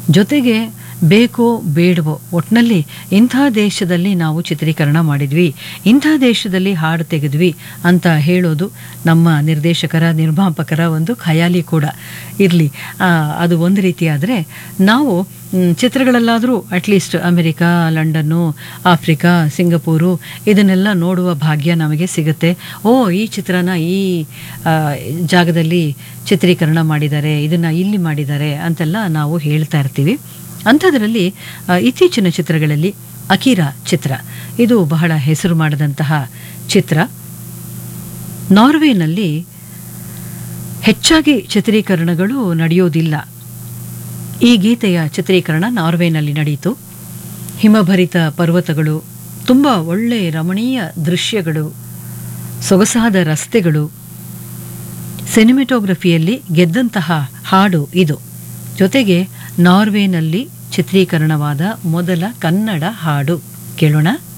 ಜೊತೆಗೆ ಬೇಕೋ ಬೇಡವೋ ಒಟ್ಟಿನಲ್ಲಿ ಇಂಥ ದೇಶದಲ್ಲಿ ನಾವು ಚಿತ್ರೀಕರಣ ಮಾಡಿದ್ವಿ ಇಂಥ ದೇಶದಲ್ಲಿ ಹಾಡು ತೆಗೆದ್ವಿ ಅಂತ ಹೇಳೋದು ನಮ್ಮ ನಿರ್ದೇಶಕರ ನಿರ್ಮಾಪಕರ ಒಂದು ಖಯಾಲಿ ಕೂಡ ಇರಲಿ ಅದು ಒಂದು ರೀತಿ ಆದರೆ ನಾವು ಮ್, ಚಿತ್ರಗಳಲ್ಲಾದರೂ at least America London Africa Singapore ಇದನ್ನೆಲ್ಲ ನೋಡುವ ಭಾಗ್ಯ ನಮಗೆ ಸಿಗುತ್ತೆ ಓ ಈ ಚಿತ್ರನ ಈ ಆ, ಜಾಗದಲ್ಲಿ ಚಿತ್ರೀಕರಣ ಮಾಡಿದ್ದಾರೆ ಇದನ್ನು ಇಲ್ಲಿ ಮಾಡಿದ್ದಾರೆ ಅಂತೆಲ್ಲ ನಾವು ಹೇಳ್ತಾ ಇರ್ತೀವಿ ಅಂಥದ್ರಲ್ಲಿ ಆ, ಇತ್ತೀಚಿನ ಚಿತ್ರಗಳಲ್ಲಿ ಅಕಿರಾ ಚಿತ್ರ ಇದು ಬಹಳ ಹೆಸರು ಮಾಡಿದಂತಹ ಚಿತ್ರ ನಾರ್ವೆನಲ್ಲಿ ಹೆಚ್ಚಾಗಿ ಚಿತ್ರೀಕರಣಗಳು ನಡೆಯೋದಿಲ್ಲ ಈ ಗೀತೆಯ ಚಿತ್ರೀಕರಣ ನಾರ್ವೆನಲ್ಲಿ ನಡೆಯಿತು ಹಿಮಭರಿತ ಪರ್ವತಗಳು ತುಂಬ ಒಳ್ಳೆ ರಮಣೀಯ ದೃಶ್ಯಗಳು ಸೊಗಸಾದ ರಸ್ತೆಗಳು ಸಿನಿಮೆಟೋಗ್ರಫಿಯಲ್ಲಿ ಗೆದ್ದಂತಹ ಹಾಡು ಇದು ಜೊತೆಗೆ ನಾರ್ವೆನಲ್ಲಿ ಚಿತ್ರೀಕರಣವಾದ ಮೊದಲ ಕನ್ನಡ ಹಾಡು ಕೇಳೋಣ